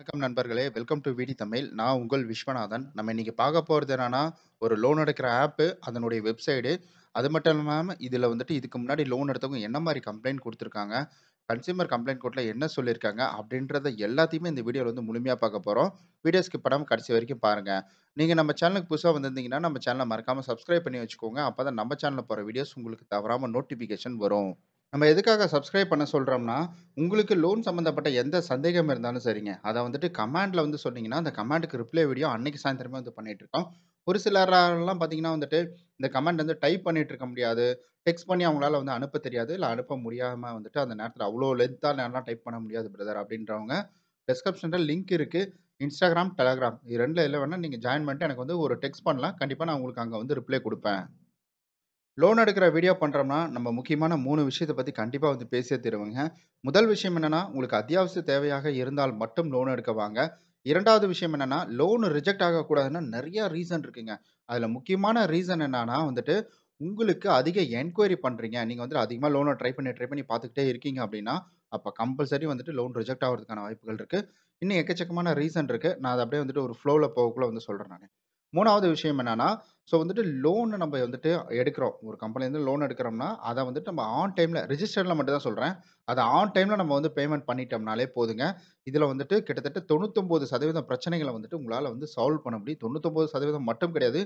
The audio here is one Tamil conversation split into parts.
வணக்கம் நண்பர்களே! வெல்கம் டூ விடி தமிழ். நான் உங்கள் விஸ்வநாதன். நம்ம இன்னைக்கு பார்க்க போறது என்னன்னா, ஒரு லோன் எடுக்கிற ஆப்பு, அதனுடைய வெப்சைடு. அது மட்டும் இல்லாம, இதில வந்துட்டு இதுக்கு முன்னாடி லோன் எடுத்தவங்க என்ன மாரி கம்ப்ளைண்ட் குடுத்துருக்காங்க, கன்சியூமர் கம்ப்ளைண்ட் கோர்ட்ல என்ன சொல்லியிருக்காங்க, அப்படின்றத எல்லாத்தையுமே இந்த வீடியோல வந்து முழுமையா பார்க்க போறோம். வீடியோ ஸ்கிப் பண்ணாம கடைசி வரைக்கும் பாருங்க. நீங்க நம்ம சேனலுக்கு புதுசா வந்திருந்தீங்கன்னா, நம்ம சேனல மறக்காம சப்ஸ்கிரைப் பண்ணி வச்சுக்கோங்க. அப்பதான் நம்ம சேனல்ல போற வீடியோஸ் உங்களுக்கு தவறாம நோட்டிஃபிகேஷன் வரும். நம்ம எதுக்காக சப்ஸ்கிரைப் பண்ண சொல்றோம்னா, உங்களுக்கு லோன் சம்மந்தப்பட்ட எந்த சந்தேகம் இருந்தாலும் சரிங்க, அத வந்துட்டு கமெண்ட்ல வந்து சொன்னீங்கன்னா, அந்த கமெண்ட்க்கு ரிப்ளை வீடியோ அன்னைக்கு சாயந்திரமே வந்து பண்ணிட்டுருக்கோம். ஒரு சிலர்லாம் பார்த்தீங்கன்னா வந்துட்டு, இந்த கமெண்ட் வந்து டைப் பண்ணிட்டு இருக்க முடியாது. டெக்ஸ்ட் பண்ணி அவங்களால வந்து அனுப்ப தெரியாது. இல்ல அனுப்ப முடியாம வந்துட்டு அந்த நேரத்தில அவ்ளோ லென்த்தா என்னால டைப் பண்ண முடியாது பிரதர் அப்படின்றவங்க, டிஸ்கிரிப்ஷன்ல லிங்க் இருக்கு. Instagram, Telegram இது 2ல எதுல வேணா நீங்க ஜாயின் பண்ணிட்டு எனக்கு வந்து ஒரு டெக்ஸ்ட் பண்ணலாம். கண்டிப்பா நான் உங்களுக்கு அங்க வந்து ரிப்ளை குடுப்பேன். லோன் எடுக்கிற வீடியோ பண்றோம்னா, நம்ம முக்கியமான 3 விஷயத்த பத்தி கண்டிப்பா வந்து பேசியே தீருவேங்க. முதல் விஷயம் என்னன்னா, உங்களுக்கு அத்தியாவசிய தேவையாக இருந்தால் மட்டும் லோன் எடுக்க வாங்க. 2வது விஷயம் என்னன்னா, லோன் ரிஜெக்ட் ஆகக்கூடாதுன்னா நெறைய ரீசன் இருக்குங்க. அதில முக்கியமான ரீசன் என்னன்னா வந்துட்டு, உங்களுக்கு அதிக என்குயரி பண்றீங்க. நீங்க வந்துட்டு அதிகமா லோன ட்ரை பண்ணி, ட்ரை பண்ணி பார்த்துக்கிட்டே இருக்கீங்க அப்படின்னா, அப்ப கம்பல்சரி வந்துட்டு லோன் ரிஜெக்ட் ஆகுறதுக்கான வாய்ப்புகள் இருக்கு. இன்னும் எக்கச்சக்கமான ரீசன் இருக்கு. நான் அத அப்படியே வந்துட்டு ஒரு ஃப்ளோல போகக்குள்ள வந்து சொல்றேன் நானு. 3வது விஷயம் என்னன்னா, ஸோ வந்துட்டு லோன் நம்ம வந்துட்டு எடுக்கிறோம். ஒரு கம்பெனிலேருந்து லோன் எடுக்கிறோம்னா, அத வந்துட்டு நம்ம ஆன் டைம்ல ரிஜிஸ்டர்ட்ல மட்டும் தான் சொல்றேன். அத ஆன் டைம்ல நம்ம வந்து பேமெண்ட் பண்ணிட்டோம்னாலே போதுங்க. இதில வந்துட்டு கிட்டத்தட்ட 99% பிரச்சனைகள வந்துட்டு உங்களால வந்து சால்வ் பண்ண முடியும். 99% மட்டும் கிடையாது.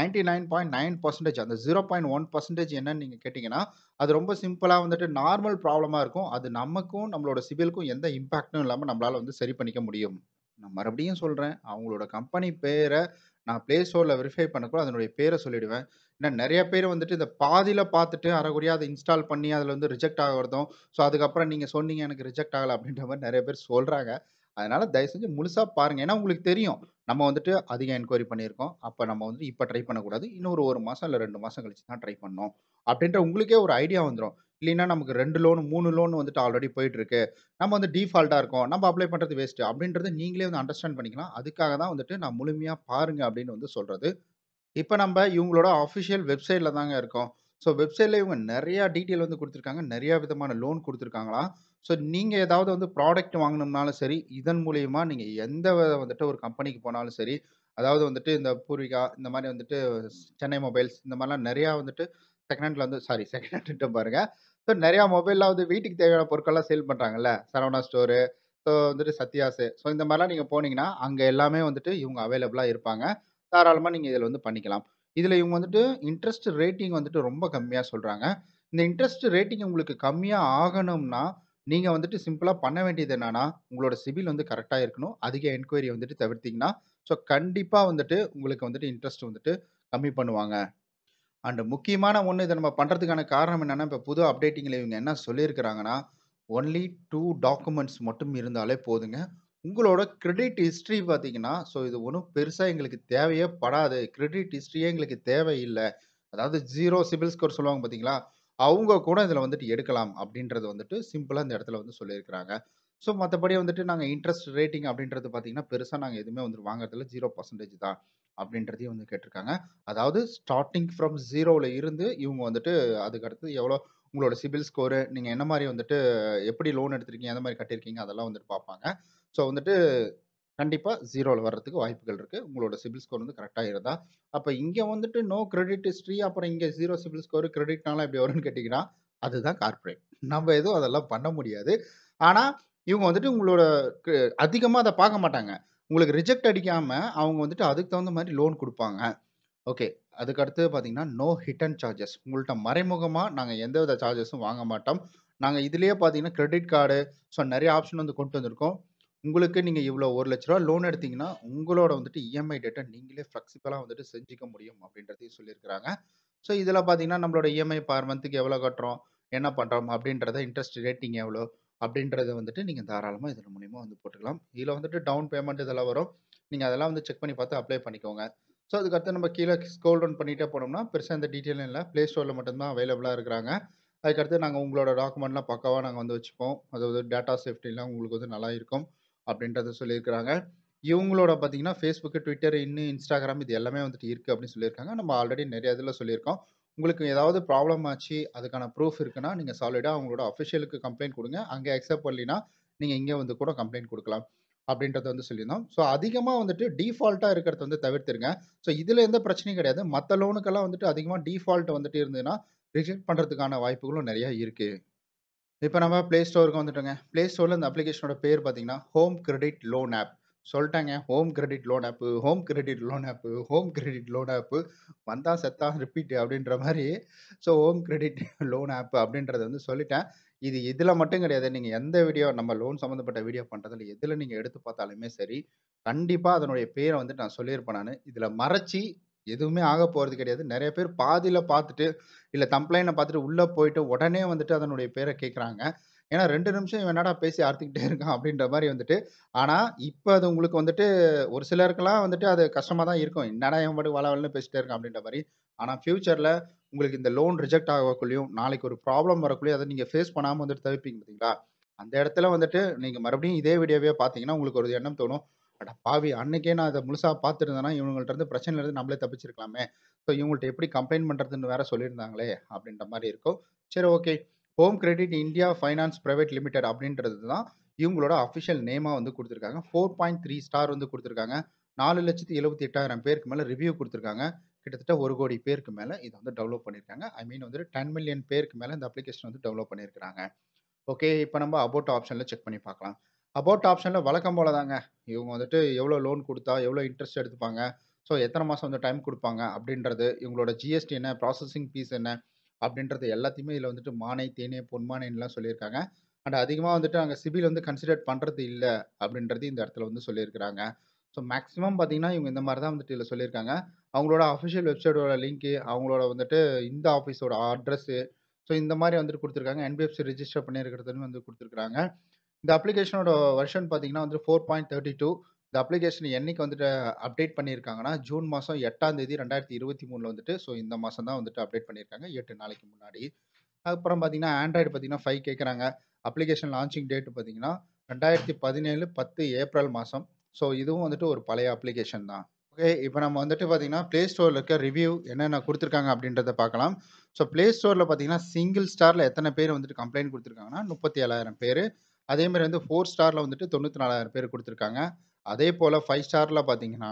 99.9% அந்த 0.1% என்னன்னு நீங்க கேட்டீங்கன்னா, அது ரொம்ப சிம்பிளா வந்துட்டு நார்மல் ப்ராப்ளமா இருக்கும். அது நமக்கும், நம்மளோட சிபில்க்கும் எந்த இம்பாக்ட்டும் இல்லாம நம்மளால வந்து சரி பண்ணிக்க முடியும். நான் மறுபடியும் சொல்றேன். அவங்களோட கம்பெனி பேர நான் Play Storeல வெரிஃபை பண்ணக்குள்ள அதனுடைய பேர சொல்லிடுவேன். ஏன்னா நெறைய பேர் வந்துட்டு இத பாதியில பார்த்துட்டு அரைகுறையா அத இன்ஸ்டால் பண்ணி அதில வந்து ரிஜெக்ட் ஆகுறதும், ஸோ அதுக்கப்புறம் நீங்க சொன்னீங்க எனக்கு ரிஜெக்ட் ஆகல அப்படின்ற மாரி நெறைய பேர் சொல்றாங்க. அதனால தயவு செஞ்சு முழுசா பாருங்க. ஏன்னா உங்களுக்கு தெரியும். நம்ம வந்துட்டு அதிக என்குயரி பண்ணியிருக்கோம். அப்ப நம்ம வந்துட்டு இப்ப ட்ரை பண்ணக்கூடாது. இன்னும் ஒரு 1 மாசம் இல்ல 2 மாசம் கழிச்சு தான் ட்ரை பண்ணணும். அப்படின்ற உங்களுக்கே ஒரு ஐடியா வந்துரும். இல்லைன்னா நமக்கு 2 லோன், 3 லோன் வந்துட்டு ஆல்ரெடி போயிட்டு இருக்கு. நம்ம வந்து டிஃபால்ட்டா இருக்கோம். நம்ம அப்ளை பண்றது வேஸ்ட் அப்படின்றத நீங்களே வந்து அண்டர்ஸ்டாண்ட் பண்ணிக்கலாம். அதுக்காக தான் வந்துட்டு நான் முழுமையா பாருங்க அப்படின்னு வந்து சொல்றது. இப்ப நம்ப இவங்களோட அஃபிஷியல் வெப்சைட்ல தாங்க இருக்கோம். ஸோ வெப்சைட்ல இவங்க நெறைய டீட்டெயில் வந்து குடுத்துருக்காங்க. நெறைய விதமான லோன் குடுத்துருக்காங்களாம். ஸோ நீங்க ஏதாவது வந்து ப்ராடக்ட் வாங்கணும்னாலும் சரி, இதன் மூலியமா நீங்க எந்த வித வந்துட்டு ஒரு கம்பெனிக்கு போனாலும் சரி, அதாவது வந்துட்டு இந்த பூர்விகா இந்த மாரி வந்துட்டு சென்னை மொபைல்ஸ் இந்த மாரிலாம் நெறையா வந்துட்டு செகண்ட் ஹேண்ட்ல வந்து சாரி செகண்ட் ஹேண்ட்ன்ட்டேன் பாருங்க. ஸோ நெறையா மொபைல்லாம் வந்து வீட்டுக்கு தேவையான பொருட்கள்லாம் சேல் பண்றாங்கல்ல. சரவணா ஸ்டோரு, ஸோ வந்துட்டு சத்யாஸு. ஸோ இந்த மாரிலாம் நீங்க போனீங்கன்னா, அங்க எல்லாமே வந்துட்டு இவங்க அவைலபிளா இருப்பாங்க. தாராளமா நீங்க இதில வந்து பண்ணிக்கலாம். இதில இவங்க வந்துட்டு இன்ட்ரெஸ்ட் ரேட்டிங் வந்துட்டு ரொம்ப கம்மியா சொல்றாங்க. இந்த இன்ட்ரெஸ்ட் ரேட்டிங் உங்களுக்கு கம்மியா ஆகணும்னா, நீங்க வந்துட்டு சிம்பிளா பண்ண வேண்டியது என்னன்னா, உங்களோட சிபில் வந்து கரெக்ட்டா இருக்கணும். அதிக என்குயரிய வந்துட்டு தவிர்த்தீங்கன்னா, ஸோ கண்டிப்பா வந்துட்டு உங்களுக்கு வந்துட்டு இன்ட்ரெஸ்ட் வந்துட்டு கம்மி பண்ணுவாங்க. அண்ட் முக்கியமான ஒண்ணு இத நம்ம பண்றதுக்கான காரணம் என்னன்னா, இப்ப புது அப்டேட்டிங்ல இவங்க என்ன சொல்லியிருக்கிறாங்கன்னா, ஒன்லி 2 டாக்குமெண்ட்ஸ் மட்டும் இருந்தாலே போதுங்க. உங்களோட கிரெடிட் ஹிஸ்டரி பார்த்தீங்கன்னா, ஸோ இது ஒண்ணும் பெருசா எங்களுக்கு தேவையே படாது. கிரெடிட் ஹிஸ்டரியே எங்களுக்கு தேவையில்ல. அதாவது 0 சிபில் ஸ்கோர் சொல்லுவாங்க பார்த்தீங்களா? அவங்க கூட இதில வந்துட்டு எடுக்கலாம் அப்படின்றது வந்துட்டு சிம்பிளா இந்த இடத்துல வந்து சொல்லியிருக்கிறாங்க. ஸோ மத்தபடி வந்துட்டு நாங்க இன்ட்ரெஸ்ட் ரேட்டிங் அப்படின்றது பார்த்தீங்கன்னா, பெருசா நாங்க எதுவுமே வந்து வாங்குறதில்ல. 0% தான் அப்படின்றதையும் வந்து கேட்டிருக்காங்க. அதாவது ஸ்டார்ட்டிங் ஃப்ரம் 0ல இருந்து இவங்க வந்துட்டு அதுக்கு அடுத்து எவ்வளோ உங்களோட சிபில் ஸ்கோரு, நீங்க என்ன மாரி வந்துட்டு எப்படி லோன் எடுத்திருக்கீங்க, எந்த மாரி கட்டியிருக்கீங்க அதெல்லாம் வந்துட்டு பார்ப்பாங்க. ஸோ வந்துட்டு கண்டிப்பா 0ல வர்றதுக்கு வாய்ப்புகள் இருக்கு. உங்களோட சிபில் ஸ்கோர் வந்து கரெக்ட்டா இருந்தா. அப்ப இங்க வந்துட்டு நோ கிரெடிட் ஹிஸ்டரி அப்புறம் இங்க 0 சிபில் ஸ்கோர் கிரெடிட்னால எப்படி வரும்னு கேட்டீங்கன்னா, அதுதான் கார்ப்பரேட். நம்ம எதுவும் அதெல்லாம் பண்ண முடியாது. ஆனா, இவங்க வந்துட்டு உங்களோட கு அதிகமா அத பார்க்க மாட்டாங்க. உங்களுக்கு ரிஜெக்ட் அடிக்காம அவங்க வந்துட்டு அதுக்கு தகுந்த மாரி லோன் குடுப்பாங்க. ஓகே. அதுக்கு அடுத்தது பார்த்தீங்கன்னா, நோ ஹிட்டன் சார்ஜஸ். உங்கள்ட்ட மறைமுகமா நாங்க எந்தவித சார்ஜஸும் வாங்க மாட்டோம். நாங்க இதிலேயே பார்த்தீங்கன்னா, கிரெடிட் கார்டு ஸோ நெறைய ஆப்ஷன் வந்து கொண்டு வந்திருக்கோம். உங்களுக்கு நீங்க இவ்வளோ ரூ. 1,00,000 லோன் எடுத்தீங்கன்னா, உங்களோட வந்துட்டு இஎம்ஐ டேட்ட நீங்களே ஃப்ளெக்சிபிளா வந்துட்டு செஞ்சுக்க முடியும் அப்படின்றதையும் சொல்லியிருக்கிறாங்க. ஸோ இதில பார்த்தீங்கன்னா, நம்மளோட இஎம்ஐ பெர் மந்த்க்கு எவ்வளோ கட்டுறோம், என்ன பண்றோம் அப்படின்றத இன்ட்ரெஸ்ட் ரேட்டிங் எவ்வளோ அப்படின்றத வந்துட்டு நீங்க தாராளமா இதன் மூலியமா வந்து போட்டுக்கலாம். இதில வந்துட்டு டவுன் பேமெண்ட் இதெல்லாம் வரும். நீங்க அதெல்லாம் வந்து செக் பண்ணி பார்த்து அப்ளை பண்ணிக்கோங்க. ஸோ அதுக்கடுத்து நம்ம கீழ ஸ்க்ரோல் டவுன் பண்ணிட்டே போனோம்னா, பெருசா எந்த டீட்டெயிலும் இல்ல. Play Storeல மட்டும் தான் அவைலபிளா இருக்கிறாங்க. அதுக்கடுத்து நாங்க உங்களோட டாக்குமெண்ட்லாம் பக்காவா நாங்க வந்து வச்சுப்போம். அதாவது டேட்டா சேஃப்டிலாம் உங்களுக்கு வந்து நல்லா இருக்கும் அப்படின்றத சொல்லியிருக்கிறாங்க. இவங்களோட பார்த்தீங்கன்னா, Facebook, Twitter, இன்னும் Instagram இது எல்லாமே வந்துட்டு இருக்கு அப்படின்னு சொல்லியிருக்காங்க. நம்ம ஆல்ரெடி நெறைய இதில சொல்லியிருக்கோம். உங்களுக்கு ஏதாவது ப்ராப்ளம் ஆச்சு, அதுக்கான ப்ரூஃப் இருக்குன்னா, நீங்க சாலிடா அவங்களோட அஃபிஷியலுக்கு கம்ப்ளைண்ட் குடுங்க. அங்க அக்செப்ட் பண்ணலின்னா, நீங்க இங்க வந்து கூட கம்ப்ளைண்ட் குடுக்கலாம். அப்படின்றத வந்து சொல்லியிருந்தோம். ஸோ அதிகமா வந்துட்டு டீஃபால்ட்டா இருக்கிறத வந்து தவிர்த்துருங்க. ஸோ இதுல எந்த பிரச்சனையும் கிடையாது. மத்த லோனுக்கெல்லாம் வந்துட்டு அதிகமா டீஃபால்ட் வந்துட்டு இருந்ததுன்னா, ரிஜெக்ட் பண்றதுக்கான வாய்ப்புகளும் நெறைய இருக்கு. இப்ப நம்ம Play Storeக்கு வந்துட்டோங்க. Play Storeல இந்த அப்ளிகேஷனோட பேர் பார்த்தீங்கன்னா, ஹோம் கிரெடிட் லோன் ஆப். சொல்ட்டேங்க. Home credit loan app, home credit loan app, home credit loan app. வந்தா செத்தான் ரிப்பீட் அப்படின்ற மாரி, so home credit loan app அப்படின்றத வந்து சொல்லிட்டேன். இது இதுல மட்டும் கிடையாது. நீங்க எந்த வீடியோ நம்ம லோன் சம்மந்தப்பட்ட வீடியோ பண்றதுல எதுல நீங்க எடுத்து பார்த்தாலுமே சரி, கண்டிப்பா அதனுடைய பேர வந்துட்டு நான் சொல்லியிருப்பேன் நானு. இதுல மறைச்சு எதுவுமே ஆகப் போறது கிடையாது. நெறைய பேர் பாதியில பார்த்துட்டு, இல்ல தம்ப்லைன பார்த்துட்டு உள்ள போயிட்டு உடனே வந்துட்டு அதனுடைய பேர கேட்கறாங்க. ஏன்னா 2 நிமிஷம் இவன் என்னடா பேசி அறுத்துக்கிட்டே இருக்கான் அப்படின்ற மாரி வந்துட்டு. ஆனா, இப்ப அது உங்களுக்கு வந்துட்டு ஒரு சிலருக்கெல்லாம் வந்துட்டு அது கஷ்டமா தான் இருக்கும். என்னடா இவன் பாட்டுக்கு வள வளன்னு பேசிட்டே இருக்கான் அப்படின்ற மாரி. ஆனா ஃபியூச்சர்ல உங்களுக்கு இந்த லோன் ரிஜெக்ட் ஆகக்குள்ளயும், நாளைக்கு ஒரு ப்ராப்ளம் வரக்குள்ளயும் அத நீங்க ஃபேஸ் பண்ணாம வந்துட்டு தவிர்ப்பீங்க பார்த்தீங்களா? அந்த இடத்துல வந்துட்டு நீங்க மறுபடியும் இதே வீடியோவே பார்த்தீங்கன்னா, உங்களுக்கு ஒரு எண்ணம் தோணும். அட பாவி! அன்னைக்கே நான் இத முழுசா பார்த்திருந்தேன்னா, இவங்கள்ட்ட இருந்து பிரச்சனையில இருந்து நம்மளே தப்பிச்சிருக்கலாமே. ஸோ இவங்கள்ட்ட எப்படி கம்ப்ளைண்ட் பண்றதுன்னு வேற சொல்லியிருந்தாங்களே அப்படின்ற மாரி இருக்கும். சரி okay. Home credit India finance private limited அப்படின்றது தான் இவங்களோட அஃபிஷியல் நேமா வந்து குடுத்துருக்காங்க. 4.3 ஸ்டார் வந்து குடுத்துருக்காங்க. 4,78,000 பேருக்கு மேல ரிவ்யூ குடுத்துருக்காங்க. கிட்டத்தட்ட 1,00,00,000 பேருக்கு மேல இத வந்து டவுன்லோட் பண்ணியிருக்காங்க. ஐ மீன் வந்துட்டு 10 மில்லியன் பேருக்கு மேல இந்த அப்ளிகேஷன் வந்து டவுன்லோட் பண்ணியிருக்காங்க. ஓகே. இப்ப நம்ம அபௌட் ஆப்ஷன்ல செக் பண்ணி பார்க்கலாம். அபௌட் ஆப்ஷன்ல வழக்கம் போல தாங்க. இவங்க வந்துட்டு எவ்வளோ லோன் குடுத்தா, எவ்வளோ இன்ட்ரெஸ்ட் எடுத்துப்பாங்க, ஸோ எத்தன மாசம் வந்து டைம் குடுப்பாங்க அப்படின்றது, இவங்களோட ஜிஎஸ்டி என்ன, ப்ராசஸிங் ஃபீஸ் என்ன அப்படின்றது எல்லாத்தையுமே இதுல வந்துட்டு மானை, தேனே, பொன்மானைன்லாம் சொல்லியிருக்காங்க. அண்ட் அதிகமா வந்துட்டு அங்க சிபில் வந்து கன்சிடர் பண்றது இல்ல அப்படின்றதையும் இந்த இடத்துல வந்து சொல்லியிருக்கிறாங்க. ஸோ மேக்ஸிமம் பார்த்தீங்கன்னா, இவங்க இந்த மாரி தான் வந்துட்டு இதுல சொல்லியிருக்காங்க. அவங்களோட அஃபிஷியல் வெப்சைட்டோட லிங்க், அவங்களோட வந்துட்டு இந்த ஆஃபீஸோட அட்ரஸு, ஸோ இந்த மாரி வந்துட்டு குடுத்துருக்காங்க. என்பிஎஃப்சி ரிஜிஸ்டர் பண்ணியிருக்கிறதுன்னு வந்து குடுத்துருக்காங்க. இந்த அப்ளிகேஷனோட வெர்ஷன் பார்த்தீங்கன்னா வந்து 4.32 இந்த அப்ளிகேஷன் என்னைக்கு வந்துட்டு அப்டேட் பண்ணியிருக்காங்கன்னா, ஜூன் மாசம் 8ஆம் தேதி 2023ல வந்துட்டு, ஸோ இந்த மாசம் தான் வந்துட்டு அப்டேட் பண்ணியிருக்காங்க. 8 நாளைக்கு முன்னாடி. அதுக்கப்புறம் பார்த்தீங்கன்னா, ஆண்ட்ராய்டு பார்த்தீங்கன்னா 5 கேட்கறாங்க. அப்ளிகேஷன் லான்ச்சிங் டேட் பார்த்தீங்கன்னா, 2017 10 ஏப்ரல் மாசம். ஸோ இதுவும் வந்துட்டு ஒரு பழைய அப்ளிகேஷன் தான். ஓகே. இப்ப நம்ம வந்துட்டு பார்த்தீங்கன்னா, Play Storeல இருக்க ரிவ்யூ என்னென்ன குடுத்துருக்காங்க அப்படின்றத பார்க்கலாம். ஸோ Play Storeல பார்த்தீங்கன்னா, சிங்கிள் ஸ்டார்ல எத்தன பேர் வந்துட்டு கம்ப்ளைண்ட் குடுத்துருக்காங்கன்னா, 37,000 பேரு. அதே மாரி வந்து 4 ஸ்டார்ல வந்துட்டு 94,000 பேர் குடுத்துருக்காங்க. அதே போல 5 ஸ்டார்ல பார்த்தீங்கன்னா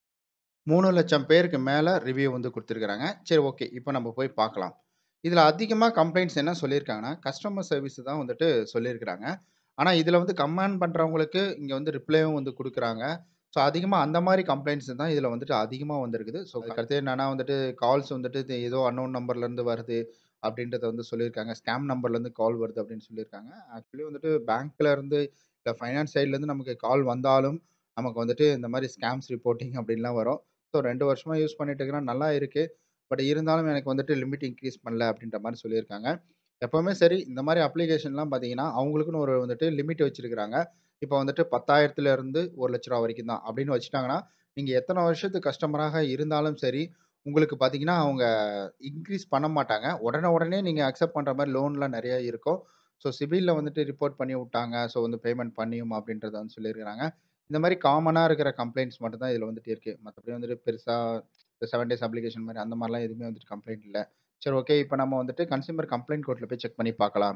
3,00,000 பேருக்கு மேல ரிவ்யூ வந்து குடுத்துருக்காங்க. சரி ஓகே. இப்ப நம்ம போய் பார்க்கலாம். இதுல அதிகமா கம்ப்ளைண்ட்ஸ் என்ன சொல்லியிருக்காங்கன்னா, கஸ்டமர் சர்வீஸ் தான் வந்துட்டு சொல்லியிருக்கிறாங்க. ஆனா இதுல வந்து கமெண்ட் பண்றவங்களுக்கு இங்க வந்து ரிப்ளேவும் வந்து குடுக்குறாங்க. ஸோ அதிகமா அந்த மாரி கம்ப்ளைண்ட்ஸ் தான் இதுல வந்துட்டு அதிகமா வந்திருக்குது. ஸோ அதுக்கடுத்து என்னன்னா வந்துட்டு கால்ஸ் வந்துட்டு ஏதோ அன்னோன் நம்பர்ல இருந்து வருது அப்படின்றத வந்து சொல்லியிருக்காங்க. ஸ்கேம் நம்பர்ல இருந்து கால் வருது அப்படின்னு சொல்லியிருக்காங்க. ஆக்சுவலி வந்துட்டு பேங்க்ல இருந்து, இல்ல ஃபைனான்ஸ் சைட்ல இருந்து நமக்கு கால் வந்தாலும், நமக்கு வந்துட்டு இந்த மாரி ஸ்கேம்ஸ் ரிப்போர்ட்டிங் அப்படின்லாம் வரும். ஸோ 2 வருஷமா யூஸ் பண்ணிட்டு இருக்கிறேன். நல்லா இருக்கு. பட் இருந்தாலும் எனக்கு வந்துட்டு லிமிட் இன்கிரீஸ் பண்ணல அப்படின்ற மாரி சொல்லியிருக்காங்க. எப்பவுமே சரி இந்த மாரி அப்ளிகேஷன்லாம் பார்த்தீங்கன்னா, அவங்களுக்குன்னு ஒரு வந்துட்டு லிமிட் வச்சிருக்காங்க. இப்ப வந்துட்டு 10,000த்துல இருந்து ரூ. 1,00,000 வரைக்கும் தான் அப்படின்னு வச்சுட்டாங்கன்னா, நீங்க எத்தன வருஷத்துக்கு கஸ்டமராக இருந்தாலும் சரி, உங்களுக்கு பார்த்தீங்கன்னா, அவங்க இன்கிரீஸ் பண்ண மாட்டாங்க. உடனே உடனே நீங்க அக்செப்ட் பண்ற மாரி லோன்லாம் நெறைய இருக்கும். ஸோ சிபில்ல வந்துட்டு ரிப்போர்ட் பண்ணி விட்டாங்க. ஸோ வந்து பேமெண்ட் பண்ணியும் அப்படின்றத வந்து சொல்லியிருக்கிறாங்க. இந்த மாரி காமனா இருக்கிற கம்ப்ளைண்ட்ஸ் மட்டும் தான் இதுல வந்துட்டு இருக்கு. மத்தபடி வந்துட்டு பெருசா இந்த 7 டேஸ் அப்ளிகேஷன் மாரி அந்த மாரிலாம் எதுவுமே வந்துட்டு கம்ப்ளைண்ட் இல்ல. சரி ஓகே. இப்ப நம்ம வந்துட்டு கன்சியூமர் கம்ப்ளைண்ட் கோர்ட்ல போய் செக் பண்ணி பார்க்கலாம்.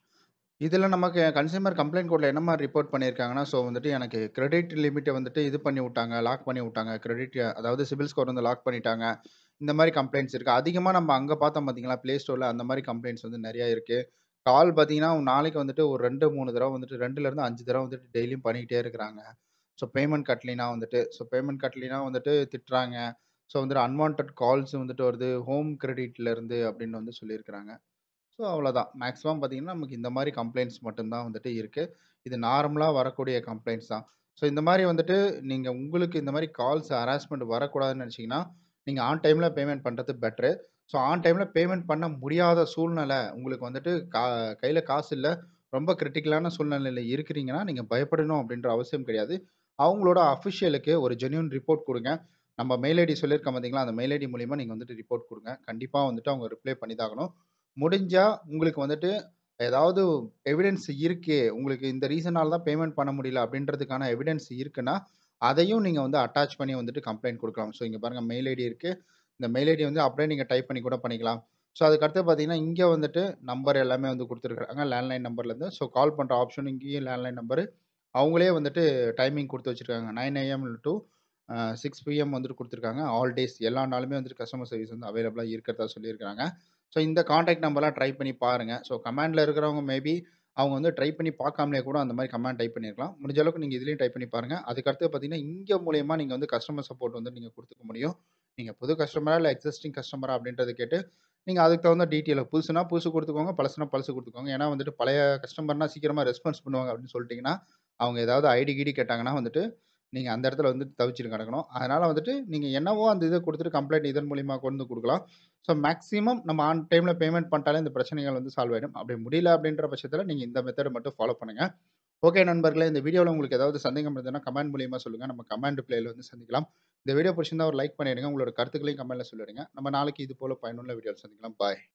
இதுல நமக்கு கன்சியூமர் கம்ப்ளைண்ட் கோர்ட்ல என்ன மாரி ரிப்போர்ட் பண்ணியிருக்காங்கன்னா, ஸோ வந்துட்டு எனக்கு கிரெடிட் லிமிட்ட வந்துட்டு இது பண்ணி விட்டாங்க. லாக் பண்ணி விட்டாங்க. கிரெடிட் அதாவது சிபில் ஸ்கோர் வந்து லாக் பண்ணிட்டாங்க. இந்த மாரி கம்ப்ளைண்ட்ஸ் இருக்கு. அதிகமா நம்ம அங்க பார்த்தோம் பார்த்தீங்களா, Play Storeல அந்த மாரி கம்ப்ளைண்ட்ஸ் வந்து நெறைய இருக்கு. கால் பார்த்தீங்கன்னா, நாளைக்கு வந்துட்டு ஒரு 2, 3 தடவ வந்துட்டு 2லருந்து 5 தடவ வந்துட்டு டெய்லியும் பண்ணிக்கிட்டே இருக்கிறாங்க. ஸோ பேமெண்ட் கட்டலினா வந்துட்டு ஸோ பேமெண்ட் கட்டலினா வந்துட்டு திட்டுறாங்க. ஸோ வந்துட்டு அன்வான்டட் கால்ஸ் வந்துட்டு வருது. ஹோம் கிரெடிட்ல இருந்து அப்படின்னு வந்து சொல்லியிருக்கிறாங்க. ஸோ அவ்வளோதான். மேக்ஸிமம் பார்த்தீங்கன்னா, நமக்கு இந்த மாரி கம்ப்ளைண்ட்ஸ் மட்டும் தான் வந்துட்டு இருக்கு. இது நார்மலா வரக்கூடிய கம்ப்ளைண்ட்ஸ் தான். ஸோ இந்த மாரி வந்துட்டு நீங்க உங்களுக்கு இந்த மாரி கால்ஸ் ஹராஸ்மென்ட் வரக்கூடாதுன்னு நெனச்சீங்கன்னா, நீங்க ஆன் டைம்ல பேமெண்ட் பண்றது பெட்டரு. ஸோ ஆன் டைம்ல பேமெண்ட் பண்ண முடியாத சூழ்நிலை உங்களுக்கு வந்துட்டு கா கையில காசு இல்ல. ரொம்ப கிரிட்டிக்கலான சூழ்நிலையில இருக்கிறீங்கன்னா, நீங்க பயப்படணும் அப்படின்ற அவசியம் கிடையாது. அவங்களோட அஃபிஷியலுக்கு ஒரு ஜென்யூன் ரிப்போர்ட் குடுங்க. நம்ம மெயில் ஐடி சொல்லியிருக்கேன் பார்த்தீங்களா, அந்த மெயில் ஐடி மூலியமா நீங்க வந்துட்டு ரிப்போர்ட் குடுங்க. கண்டிப்பா வந்துட்டு அவங்க ரிப்ளை பண்ணி தான் ஆகணும். முடிஞ்சா உங்களுக்கு வந்துட்டு ஏதாவது எவிடன்ஸ் இருக்கு. உங்களுக்கு இந்த ரீசனால தான் பேமெண்ட் பண்ண முடியல அப்படின்றதுக்கான எவிடன்ஸ் இருக்குன்னா, அதையும் நீங்க வந்து அட்டாச் பண்ணி வந்துட்டு கம்ப்ளைண்ட் குடுக்கலாம். ஸோ இங்க பாருங்க மெயில் ஐடி இருக்கு. இந்த மெயில் ஐடி வந்து அப்படியே நீங்க டைப் பண்ணி கூட பண்ணிக்கலாம். ஸோ அதுக்கடுத்து பார்த்தீங்கன்னா, இங்க வந்துட்டு நம்பர் எல்லாமே வந்து குடுத்துருக்காங்க. லேண்ட்லைன் நம்பர்லேருந்து. ஸோ கால் பண்ற ஆப்ஷன் இங்கேயும் லேண்ட்லைன் நம்பரு. அவங்களே வந்துட்டு டைமிங் குடுத்து வச்சிருக்காங்க. 9 ஏஎம் டூ அ 6 பிஎம் வந்துட்டு குடுத்துருக்காங்க. ஆல் டேஸ் எல்லா நாளுமே வந்துட்டு கஸ்டமர் சர்வீஸ் வந்து அவைலபிளா இருக்கிறதா சொல்லியிருக்காங்க. ஸோ இந்த கான்டாக்ட் நம்பர்லாம் ட்ரை பண்ணி பாருங்க. ஸோ கமாண்ட்ல இருக்கிறவங்க மேபி அவங்க வந்து ட்ரை பண்ணி பார்க்காமலே கூட அந்த மாரி கமாண்ட் டைப் பண்ணியிருக்கலாம். முடிஞ்ச அளவுக்கு நீங்க இதுலயும் டைப் பண்ணி பாருங்க. அதுக்கு அடுத்து பார்த்தீங்கன்னா, இங்க மூலியமா நீங்க வந்து கஸ்டமர் சப்போர்ட் வந்து நீங்க குடுத்துக்க முடியும். நீங்க புது கஸ்டமரா இல்ல எக்ஸிஸ்டிங் கஸ்டமரா அப்படின்றத கேட்டு, நீங்க அதுக்கு தகுந்த டீட்டெயில் புதுசுனா புதுசு குடுத்துக்கோங்க. பழசுனா பழசு குடுத்துக்கோங்க. ஏன்னா வந்துட்டு பழைய கஸ்டமர்னா சீக்கிரமா ரெஸ்பான்ஸ் பண்ணுவாங்க அப்படின்னு சொல்லிட்டீங்கன்னா, அவங்க ஏதாவது ஐடி கீடி கேட்டாங்கன்னா வந்துட்டு, நீங்க அந்த இடத்துல வந்து தவிச்சுட்டு கிடக்கணும். அதனால வந்துட்டு நீங்க என்னவோ அந்த இத குடுத்துட்டு கம்ப்ளைண்ட் இதன் மூலியமா கொண்டு வந்து குடுக்கலாம். ஸோ மேக்ஸிமம் நம்ம ஆன் டைம்ல பேமெண்ட் பண்ணிட்டாலே இந்த பிரச்சனைகள் வந்து சால்வ் ஆயிடும். அப்படி முடியல அப்படின்ற பட்சத்தில நீங்க இந்த மெத்தட் மட்டும் ஃபாலோ பண்ணுங்க. ஓகே நண்பர்களே, இந்த வீடியோல உங்களுக்கு ஏதாவது சந்தேகம் இருந்ததுன்னா கமெண்ட் மூலியமா சொல்லுங்க. நம்ம கமெண்ட் ரிப்ளைல வந்து சந்திக்கலாம். இந்த வீடியோ புடிச்சிருந்தா ஒரு லைக் பண்ணிடுங்க. உங்களோட கருத்துக்களையும் கமெண்ட்ல சொல்லிடுங்க. நம்ம நாளைக்கு இது போல பயனுள்ள வீடியோல சந்திக்கலாம். பாய்.